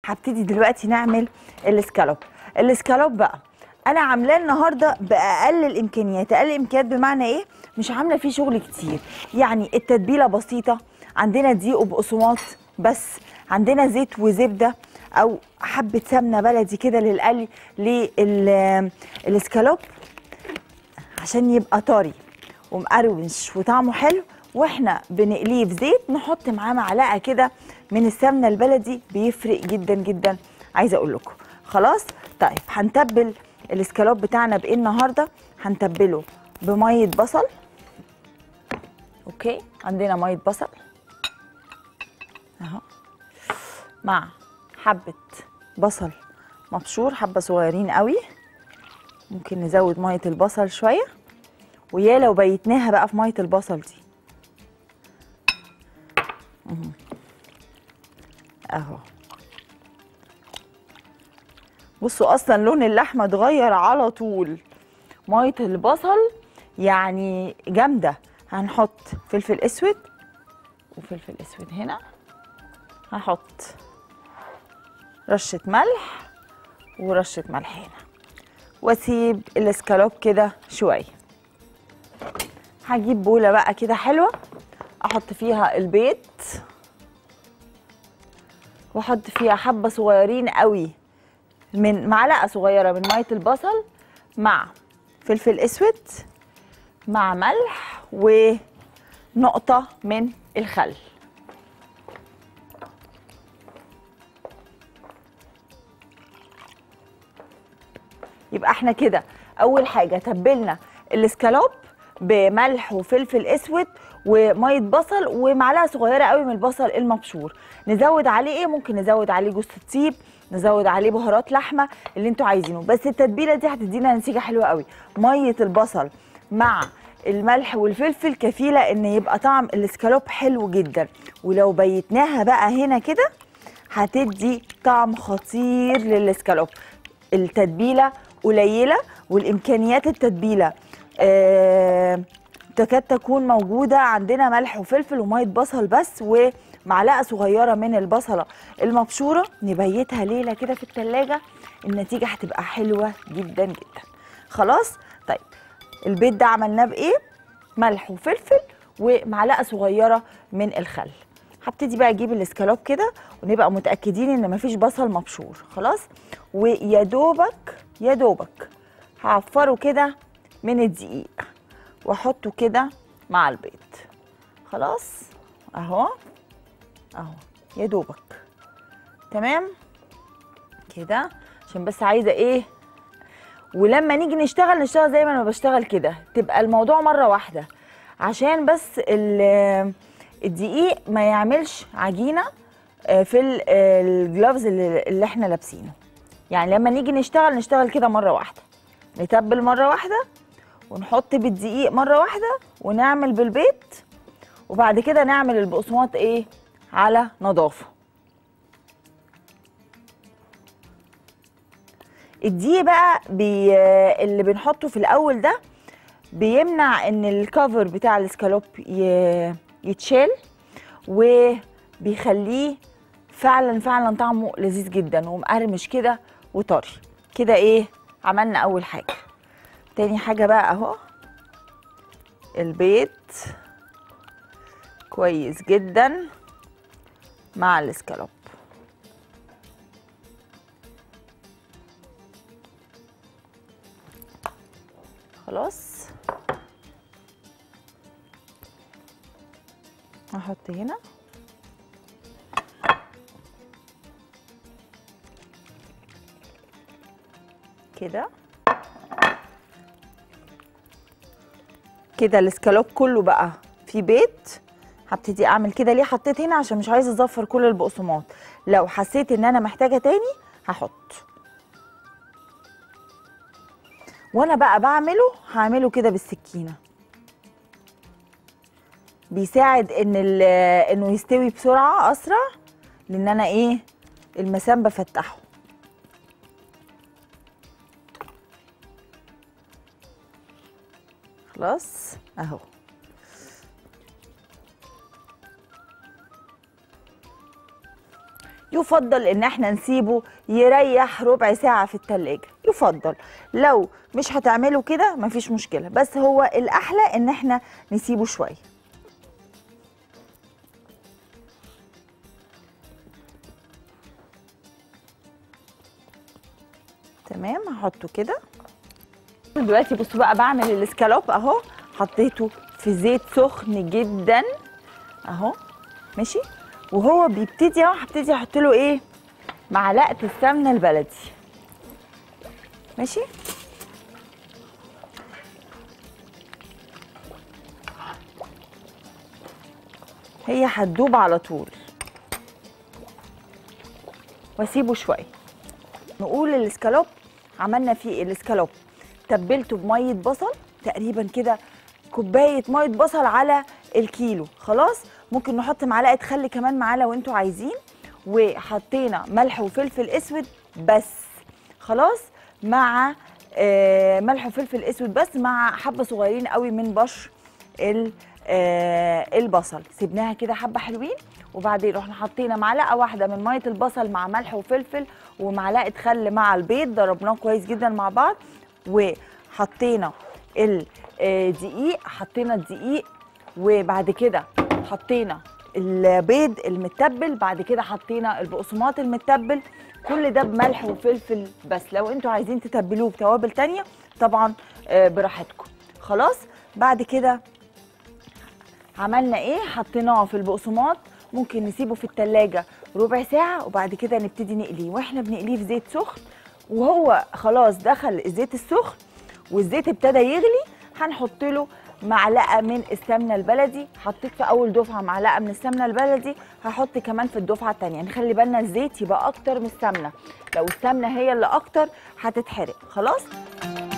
هبتدي دلوقتي نعمل الاسكالوب الاسكالوب بقى انا عاملاه النهارده باقل الامكانيات اقل الامكانيات بمعنى ايه مش عامله فيه شغل كتير يعني التتبيله بسيطه عندنا دقيق وبقسماط بس عندنا زيت وزبده او حبه سمنه بلدي كده للقلي للاسكالوب عشان يبقى طري ومقرمش وطعمه حلو واحنا بنقليه في زيت نحط معاه معلقه كده من السمنه البلدي بيفرق جدا جدا عايزه اقول لكم خلاص طيب هنتبل الاسكالوب بتاعنا بايه النهارده هنتبله بميه بصل اوكي عندنا ميه بصل اهو مع حبه بصل مبشور حبه صغيرين قوي ممكن نزود ميه البصل شويه ويا لو بيتناها بقى في ميه البصل دي مهم. اهو بصوا اصلا لون اللحمه اتغير على طول ميه البصل يعني جامده هنحط فلفل اسود وفلفل اسود هنا هحط رشه ملح ورشه ملح هنا واسيب الاسكالوب كده شويه هجيب بوله بقى كده حلوه احط فيها البيض واحط فيها حبه صغيرين قوي من معلقه صغيره من ميه البصل مع فلفل اسود مع ملح ونقطه من الخل يبقى احنا كده اول حاجه تبلنا الاسكالوب بملح وفلفل اسود وميه بصل ومعلقه صغيره قوي من البصل المبشور نزود عليه ايه ممكن نزود عليه جوز الطيب نزود عليه بهارات لحمه اللي انتوا عايزينه بس التتبيله دي هتدينا نتيجه حلوه قوي ميه البصل مع الملح والفلفل كفيله ان يبقى طعم الاسكالوب حلو جدا ولو بيتناها بقى هنا كده هتدي طعم خطير للاسكالوب التتبيله قليله والامكانيات التتبيله آه تكاد تكون موجوده عندنا ملح وفلفل وميه بصل بس ومعلقه صغيره من البصله المبشوره نبيتها ليله كده في التلاجة النتيجه هتبقى حلوه جدا جدا خلاص طيب البيض ده عملناه بايه ملح وفلفل ومعلقه صغيره من الخل هبتدي بقى اجيب الاسكالوب كده ونبقى متاكدين ان مفيش بصل مبشور خلاص ويا دوبك يا دوبك هعفره كده من الدقيق واحطه كده مع البيض خلاص اهو اهو يا دوبك تمام كده عشان بس عايزه ايه ولما نيجي نشتغل نشتغل زي ما انا بشتغل كده تبقى الموضوع مره واحده عشان بس الدقيق ما يعملش عجينه في الجلافز اللي احنا لابسينه يعني لما نيجي نشتغل نشتغل كده مره واحده نتبل مره واحده ونحط بالدقيق مره واحده ونعمل بالبيض وبعد كده نعمل البقسماط ايه على نظافه الدقيق بقى بي اللي بنحطه في الاول ده بيمنع ان الكفر بتاع الاسكالوب يتشال وبيخليه فعلا فعلا طعمه لذيذ جدا ومقرمش كده وطري كده ايه عملنا اول حاجه تاني حاجه بقى اهو البيض كويس جدا مع الاسكالوب خلاص احط هنا كده كده الاسكالوب كله بقى في بيض هبتدي اعمل كده ليه حطيت هنا عشان مش عايزه اظفر كل البقسماط لو حسيت ان انا محتاجه تاني هحط وانا بقى بعمله هعمله كده بالسكينه بيساعد ان انه يستوي بسرعه اسرع لان انا ايه المسام بفتحه خلاص اهو يفضل ان احنا نسيبه يريح ربع ساعة في التلاجة يفضل لو مش هتعملوا كده مفيش مشكلة بس هو الأحلى ان احنا نسيبه شوية تمام هحطه كده دلوقتي بصوا بقى بعمل الاسكالوب اهو حطيته في زيت سخن جدا اهو ماشي وهو بيبتدي اهو هبتدي احط له ايه معلقه السمنه البلدي ماشي هي هتدوب على طول واسيبه شويه نقول الاسكالوب عملنا فيه إيه؟ الاسكالوب تبلته بميه بصل تقريبا كده كوبايه ميه بصل على الكيلو خلاص ممكن نحط معلقه خل كمان معاه لو انتوا عايزين وحطينا ملح وفلفل اسود بس خلاص مع آه ملح وفلفل اسود بس مع حبه صغيرين قوي من بشر ال- آه البصل سيبناها كده حبه حلوين وبعدين رحنا حطينا معلقه واحده من ميه البصل مع ملح وفلفل ومعلقه خل مع البيض ضربناه كويس جدا مع بعض وحطينا الدقيق حطينا الدقيق وبعد كده حطينا البيض المتبل بعد كده حطينا البقسماط المتبل كل ده بملح وفلفل بس لو انتوا عايزين تتبلوه بتوابل تانية طبعا آه، براحتكم خلاص بعد كده عملنا ايه حطيناه في البقسماط ممكن نسيبه في التلاجة ربع ساعة وبعد كده نبتدي نقليه واحنا بنقليه في زيت سخن وهو خلاص دخل الزيت السخن والزيت ابتدى يغلي هنحط له معلقه من السمنه البلدي حطيت في اول دفعه معلقه من السمنه البلدي هحط كمان في الدفعه الثانيه نخلي بالنا الزيت يبقى اكتر من السمنه لو السمنه هي اللي اكتر هتتحرق خلاص